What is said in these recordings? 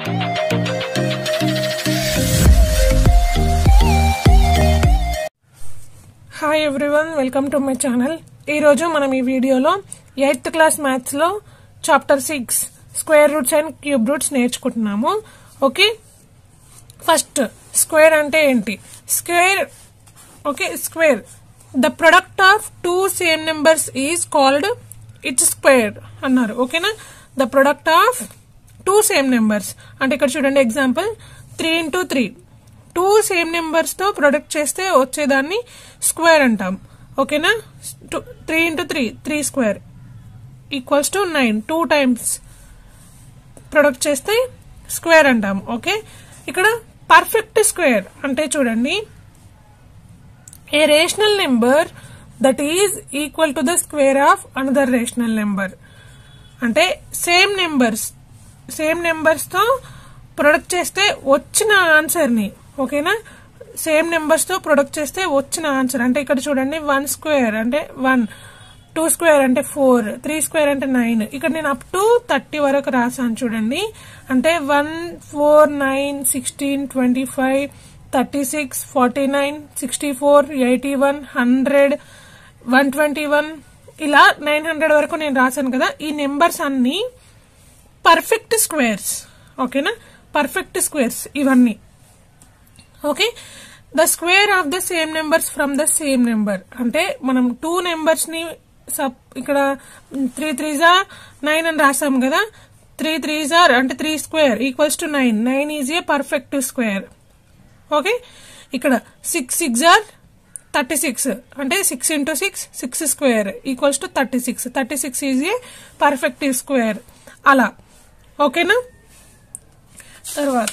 hi everyone welcome to my channel ఈరోజు మనం ఈ వీడియోలో ఎయిత్ క్లాస్ మ్యాథ్స్లో chapter six square roots and cube roots నేర్చుకుంటున్నాము ఓకే ఫస్ట్ స్క్వేర్ అంటే ఏంటి square okay square the product of two same numbers is called its square అన్నారు ఓకేనా the product of two same numbers అంటే ఇక్కడ చూడండి example three into three two same numbers తో product చేస్తే వచ్చేదాన్ని స్క్వేర్ అంటాం ఓకేనా three into three three square equals to nine two times product చేస్తే స్క్వేర్ అంటాం ఓకే ఇక్కడ పర్ఫెక్ట్ స్క్వేర్ అంటే చూడండి a rational number that is equal to the square of another rational number అంటే సేమ్ నెంబర్స్ సేమ్ నెంబర్స్ తో product చేస్తే వచ్చిన answer ని ఓకేనా సేమ్ నెంబర్స్ తో ప్రొడక్ట్ చేస్తే వచ్చిన ఆన్సర్ అంటే ఇక్కడ చూడండి వన్ స్క్వేర్ అంటే వన్ టూ స్క్వేర్ అంటే ఫోర్ త్రీ స్క్వేర్ అంటే నైన్ ఇక్కడ నేను అప్ టు థర్టీ వరకు రాసాను చూడండి అంటే one four nine sixteen twenty five thirty six forty nine sixty four eighty one hundred one twenty one ఇలా నైన్ హండ్రెడ్ వరకు నేను రాశాను కదా ఈ నెంబర్స్ అన్ని పర్ఫెక్ట్ స్క్వేర్స్ ఓకేనా పర్ఫెక్ట్ స్క్వేర్స్ ఇవన్నీ okay the square of the same numbers from the same number అంటే మనం టూ నెంబర్స్ ని సబ్ ఇక్కడ త్రీ త్రీ జా నైన్ అని రాసాం కదా త్రీ త్రీ జార్ అంటే three square equals to nine nine is a perfect square okay ఇక్కడ six six or thirty six అంటే six into six six square equals to thirty six thirty six is a perfect square అలా ఓకేనా తర్వాత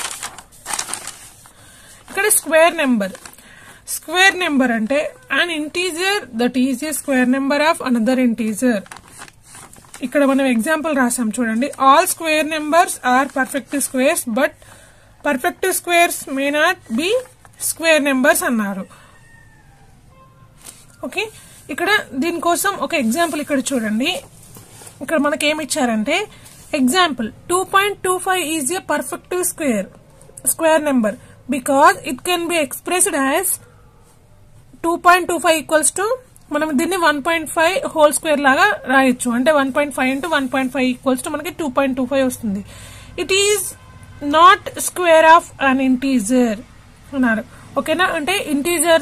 ఇక్కడ square number square number అంటే an integer that is a square number of another integer ఇక్కడ మనం example రాసాం చూడండి all square numbers are perfect squares but perfect squares may not be square numbers అన్నారు ఓకే ఇక్కడ దీనికోసం ఒక ఎగ్జాంపుల్ ఇక్కడ చూడండి ఇక్కడ మనకి ఏమి ఇచ్చారంటే example two point two five is a perfect square square number because it can be expressed as two point two five equals to మనం దీన్ని one point five whole square లాగా రాయొచ్చు అంటే one point five into one point five equals to మనకి two point two five వస్తుంది it is not square of an integer అన్నారు ఓకేనా అంటే ఇంటీజర్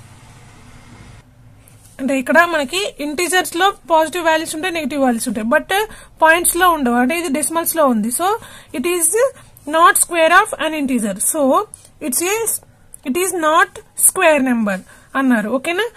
అంటే ఇక్కడ మనకి ఇంటీజర్స్ లో పాజిటివ్ వాల్యూస్ ఉంటాయి నెగిటివ్ వాల్యూస్ ఉంటాయి బట్ పాయింట్స్ లో ఉండవు అంటే ఇది డెసిమల్స్ లో ఉంది so it is not square of an integer so it's a it is not square number అన్నారు ఓకేనా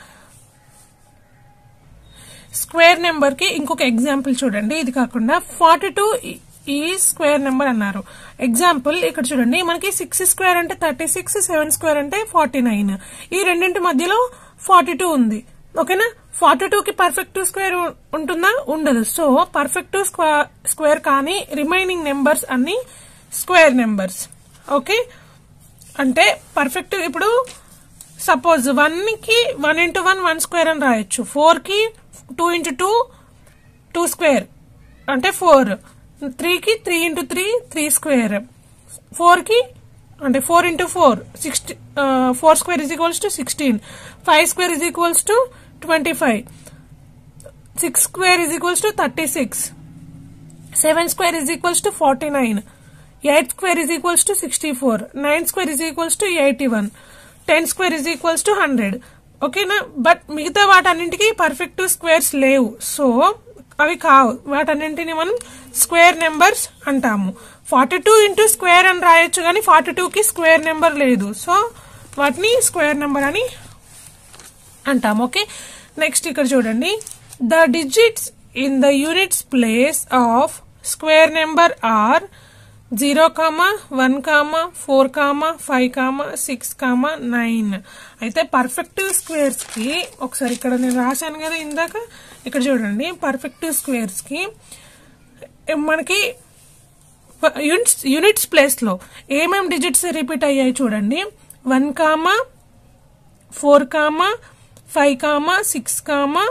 స్క్వేర్ నెంబర్ కి ఇంకొక ఎగ్జాంపుల్ చూడండి ఇది కాకుండా ఫార్టీ టూ ఈ స్క్వేర్ నెంబర్ అన్నారు ఎగ్జాంపుల్ ఇక్కడ చూడండి మనకి సిక్స్ స్క్వేర్ అంటే థర్టీ సిక్స్ సెవెన్ స్క్వేర్ అంటే ఫార్టీ నైన్ ఈ రెండింటి మధ్యలో ఫార్టీ టూ ఉంది ఓకేనా ఫార్టీ టూ కి పర్ఫెక్ట్ స్క్వేర్ ఉంటుందా ఉండదు సో పర్ఫెక్ట్ స్క్వేర్ కానీ రిమైనింగ్ నెంబర్స్ అన్ని స్క్వేర్ నెంబర్స్ ఓకే అంటే పర్ఫెక్ట్ ఇప్పుడు సపోజ్ వన్ కి one into one one square అని రాయొచ్చు ఫోర్ కి two into two two square అంటే ఫోర్ త్రీకి three into three three square four కి అంటే four into four sixty four square is equals to sixteen five square is equals to twenty five six square is equals to thirty six seven square is equals to forty nine eight square is equals to sixty four nine square is equals to eighty one ten square is equals to hundred ఓకేనా but మిగతా వాటన్నింటికి perfect squares లేవు so అవి కావు వాటన్నింటిని మనం square numbers అంటాము forty two into square అని రాయొచ్చు కానీ ఫార్టీ టూకి స్క్వేర్ నెంబర్ లేదు సో వాటిని స్క్వేర్ నెంబర్ అని అంటాం ఓకే నెక్స్ట్ ఇక్కడ చూడండి the digits in the units place of square number are zero comma one comma four comma five comma six comma nine అయితే పర్ఫెక్ట్ స్క్వేర్స్ కి ఒకసారి ఇక్కడ నేను రాశాను కదా ఇందాక ఇక్కడ చూడండి పర్ఫెక్ట్ స్క్వేర్స్ కి మనకి యూనిట్స్ యూనిట్స్ ప్లేస్ లో ఏమేం డిజిట్స్ రిపీట్ అయ్యాయి చూడండి one comma four comma five comma six comma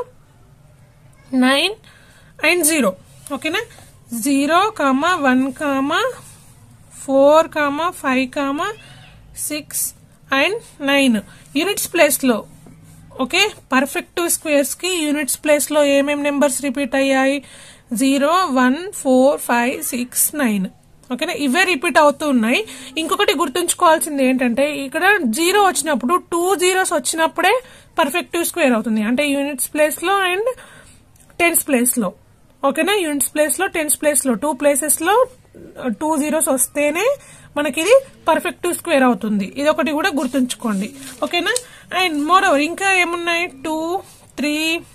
nine and zero ఓకేనా zero comma one comma four comma five comma six and nine units ప్లేస్లో ఓకే పర్ఫెక్ట్ స్క్వేర్స్ కి units place లో ఏమేం numbers repeat అయ్యాయి zero one four five six nine ఓకేనా ఇవే repeat అవుతూ ఉన్నాయి ఇంకొకటి గుర్తుంచుకోవాల్సింది ఏంటంటే ఇక్కడ జీరో వచ్చినప్పుడు టూ జీరోస్ వచ్చినప్పుడే పర్ఫెక్టివ్ స్క్వేర్ అవుతుంది అంటే యూనిట్స్ ప్లేస్ లో అండ్ టెన్స్ ప్లేస్ లో ఓకేనా యూనిట్స్ ప్లేస్ లో టెన్స్ ప్లేస్ లో టూ ప్లేసెస్ లో టూ జీరోస్ వస్తేనే మనకి ఇది పర్ఫెక్టివ్ స్క్వేర్ అవుతుంది ఇది ఒకటి కూడా గుర్తుంచుకోండి ఓకేనా అండ్ మోర్ ఓవర్ ఇంకా ఏమున్నాయి two three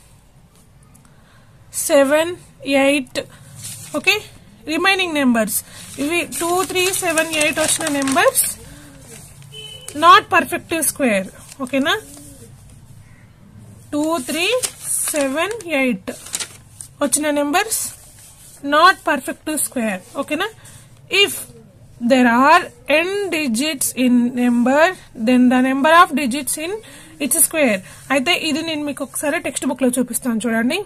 seven eight okay remaining numbers ఇవి టూ త్రీ సెవెన్ ఎయిట్ వచ్చిన నెంబర్స్ నాట్ పర్ఫెక్టివ్ స్క్వేర్ ఓకేనా టూ త్రీ సెవెన్ ఎయిట్ వచ్చిన నెంబర్స్ నాట్ పర్ఫెక్టివ్ స్క్వేర్ ఓకేనా if there are n digits in number then the number of digits in its square అయితే ఇది నేను మీకు ఒకసారి text book లో చూపిస్తాను చూడండి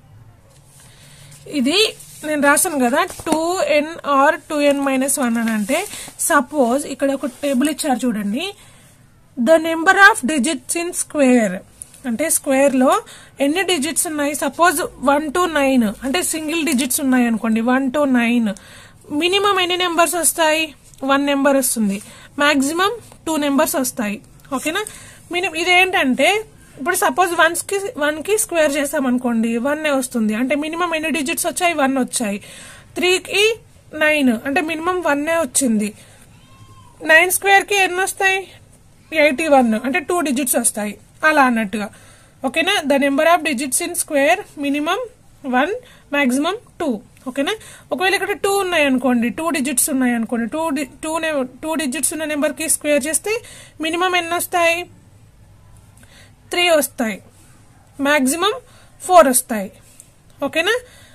ఇది నేను రాశాను కదా two n or two n minus one అని అంటే సపోజ్ ఇక్కడ ఒక టేబుల్ ఇచ్చారు చూడండి the number of digits in square అంటే స్క్వేర్ లో ఎన్ని డిజిట్స్ ఉన్నాయి సపోజ్ వన్ టు నైన్ అంటే సింగిల్ డిజిట్స్ ఉన్నాయి అనుకోండి వన్ టు నైన్ మినిమం ఎన్ని నెంబర్స్ వస్తాయి వన్ నెంబర్ వస్తుంది మాక్సిమం టూ నెంబర్స్ వస్తాయి ఓకేనా మినిమం ఇదేంటంటే ఇప్పుడు సపోజ్ వన్స్ కి వన్ కి స్క్వేర్ చేసాం అనుకోండి వన్ వస్తుంది అంటే మినిమం ఎన్ని డిజిట్స్ వచ్చాయి వన్ వచ్చాయి త్రీకి నైన్ అంటే మినిమం వన్ వచ్చింది నైన్ స్క్వేర్ కి ఎన్ని వస్తాయి ఎయిటీ వన్ అంటే టూ డిజిట్స్ వస్తాయి అలా అన్నట్టుగా ఓకేనా the number of digits in square minimum one maximum two ఓకేనా ఒకవేళ ఇక్కడ టూ ఉన్నాయి అనుకోండి టూ డిజిట్స్ ఉన్నాయి అనుకోండి టూ టూ టూ డిజిట్స్ ఉన్న నెంబర్ కి స్క్వేర్ చేస్తే మినిమం ఎన్ని వస్తాయి త్రీ వస్తాయి మాక్సిమం ఫోర్ వస్తాయి ఓకేనా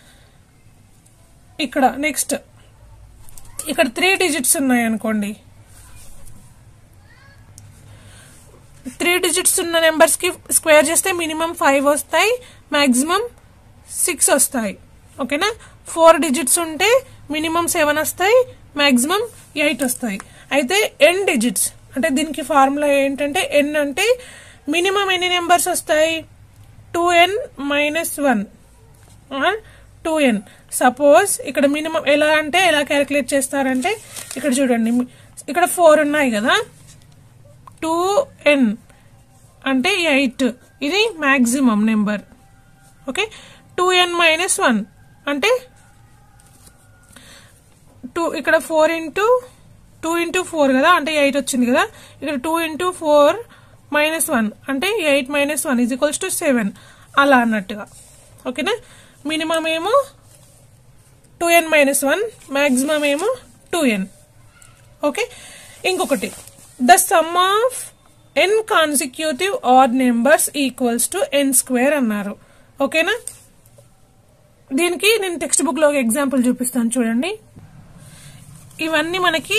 ఇక్కడ నెక్స్ట్ ఇక్కడ త్రీ డిజిట్స్ ఉన్నాయి అనుకోండి త్రీ డిజిట్స్ ఉన్న నెంబర్స్ కి స్క్వేర్ చేస్తే మినిమం ఫైవ్ వస్తాయి మాక్సిమం సిక్స్ వస్తాయి ఓకేనా ఫోర్ డిజిట్స్ ఉంటే మినిమం సెవెన్ వస్తాయి మాక్సిమం ఎయిట్ వస్తాయి అయితే ఎన్ డిజిట్స్ అంటే దీనికి ఫార్ములా ఏంటంటే ఎన్ అంటే మినిమం ఎన్ని నెంబర్స్ వస్తాయి two n minus one two n suppose ఇక్కడ మినిమం ఎలా అంటే ఎలా క్యాలిక్యులేట్ చేస్తారంటే ఇక్కడ చూడండి ఇక్కడ ఫోర్ ఉన్నాయి కదా టూ ఎన్ అంటే ఎయిట్ ఇది maximum number okay two n minus one అంటే టూ ఇక్కడ four into two into four కదా అంటే ఎయిట్ వచ్చింది కదా ఇక్కడ two into four minus one అంటే eight minus one is equals to seven అలా అన్నట్టుగా ఓకేనా మినిమం ఏమో two n minus one maximum ఏమో టూ ఎన్ ఓకే ఇంకొకటి the sum of n consecutive odd numbers equals to n square అన్నారు ఓకేనా దీనికి నేను టెక్స్ట్ బుక్ లో ఒక ఎగ్జాంపుల్ చూపిస్తాను చూడండి ఇవన్నీ మనకి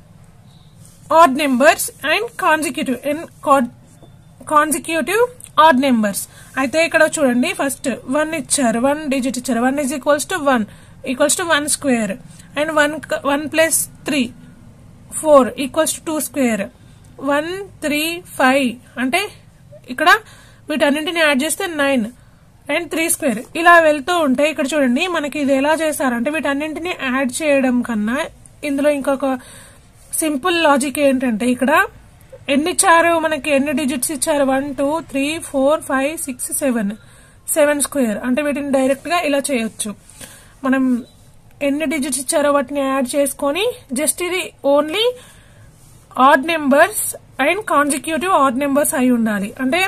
odd numbers and consecutive n consecutive odd numbers అయితే ఇక్కడ చూడండి ఫస్ట్ వన్ ఇచ్చారు వన్ డిజిట్ ఇచ్చారు one is equals to one equals to one square and one one plus three four equals to two square one three five అంటే ఇక్కడ వీటన్నింటిని add చేస్తే nine and three square ఇలా వెళ్తూ ఉంటే ఇక్కడ చూడండి మనకి ఇది ఎలా చేస్తారంటే వీటన్నింటిని యాడ్ చేయడం కన్నా ఇందులో ఇంకొక సింపుల్ లాజిక్ ఏంటంటే ఇక్కడ ఎన్ని ఇచ్చారు మనకి ఎన్ని డిజిట్స్ ఇచ్చారు one two three four five six seven seven square అంటే వీటిని డైరెక్ట్ గా ఇలా చేయొచ్చు మనం ఎన్ని డిజిట్స్ ఇచ్చారో వాటిని యాడ్ చేసుకొని జస్ట్ ఇది only odd numbers and consecutive odd numbers అయి ఉండాలి అంటే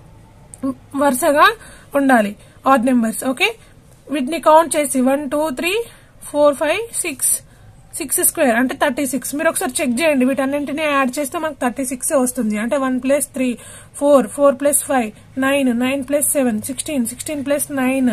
వరుసగా ఉండాలి ఆడ్ నెంబర్స్ ఓకే వీటిని కౌంట్ చేసి one two three four five six six square అంటే థర్టీ సిక్స్ మీరు ఒకసారి చెక్ చేయండి వీటన్నింటినీ యాడ్ చేస్తే మనకు థర్టీ సిక్స్ వస్తుంది అంటే one plus three four four plus five nine nine plus seven sixteen sixteen plus nine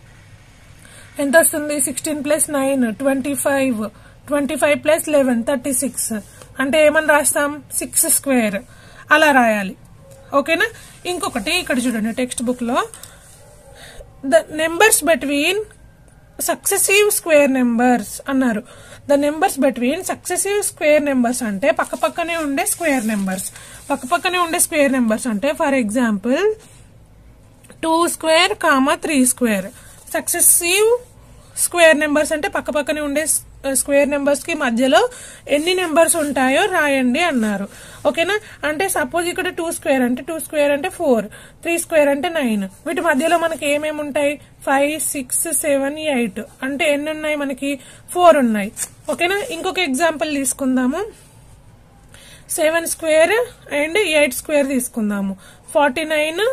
ఎంత వస్తుంది sixteen plus nine twenty five twenty five plus eleven thirty six అంటే ఏమని రాస్తాం సిక్స్ స్క్వేర్ అలా రాయాలి ఓకేనా ఇంకొకటి ఇక్కడ చూడండి టెక్స్ట్ బుక్ లో the numbers between successive square numbers అన్నారు the numbers between successive square numbers అంటే పక్క పక్కనే ఉండే స్క్వేర్ నెంబర్స్ పక్క పక్కనే ఉండే స్క్వేర్ నెంబర్స్ అంటే for example two square comma three square successive square numbers అంటే పక్క పక్కనే ఉండే స్క్వేర్ నెంబర్స్ కి మధ్యలో ఎన్ని నెంబర్స్ ఉంటాయో రాయండి అన్నారు ఓకేనా అంటే సపోజ్ ఇక్కడ టూ స్క్వేర్ అంటే టూ స్క్వేర్ అంటే ఫోర్ త్రీ స్క్వేర్ అంటే నైన్ వీటి మధ్యలో మనకి ఏమేమి ఉంటాయి ఫైవ్ సిక్స్ సెవెన్ ఎయిట్ అంటే ఎన్ని ఉన్నాయి మనకి ఫోర్ ఉన్నాయి ఓకేనా ఇంకొక ఎగ్జాంపుల్ తీసుకుందాము seven square and eight square తీసుకుందాము forty nine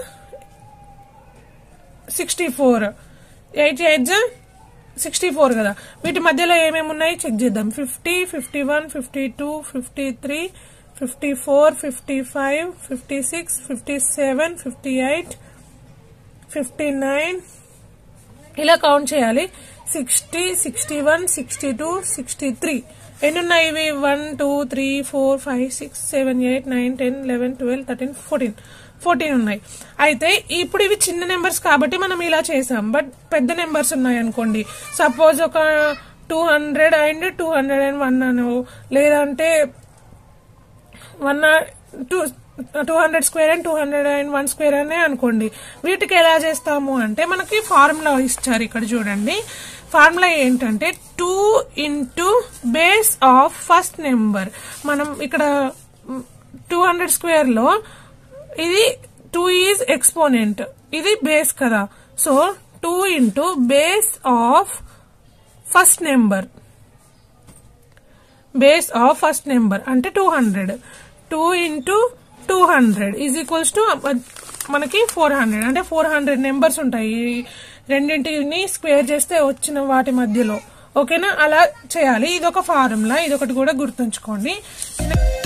sixty four eight eight sixty four కదా వీటి మధ్యలో ఏమేమి ఉన్నాయి చెక్ చేద్దాం fifty fifty one fifty two fifty three fifty four fifty five fifty six fifty seven fifty eight fifty nine ఇలా count చేయాలి sixty sixty one sixty two sixty three ఎన్ని ఉన్నాయి ఇవి one two three four five six seven eight nine ten eleven twelve thirteen fourteen fourteen ఉన్నాయి అయితే ఇప్పుడు ఇవి చిన్న నెంబర్స్ కాబట్టి మనం ఇలా చేసాం బట్ పెద్ద నెంబర్స్ ఉన్నాయి అనుకోండి సపోజ్ ఒక two hundred and two hundred and one అను లేదంటే one two two hundred square and two hundred and one square అనే అనుకోండి వీటికి ఎలా చేస్తాము అంటే మనకి ఫార్ములా ఇచ్చారు ఇక్కడ చూడండి ఫార్ములా ఏంటంటే two into base of first number మనం ఇక్కడ టూ హండ్రెడ్ స్క్వేర్ లో ఇది టూ ఈజ్ ఎక్స్పోనెంట్ ఇది బేస్ కదా so two into base of first number base of first number అంటే two hundred two into two hundred is equals to మనకి four hundred అంటే four hundred numbers ఉంటాయి ఈ రెండింటిని స్క్వేర్ చేస్తే వచ్చిన వాటి మధ్యలో ఓకేనా అలా చేయాలి ఇదొక ఫార్ములా ఇదొకటి కూడా గుర్తుంచుకోండి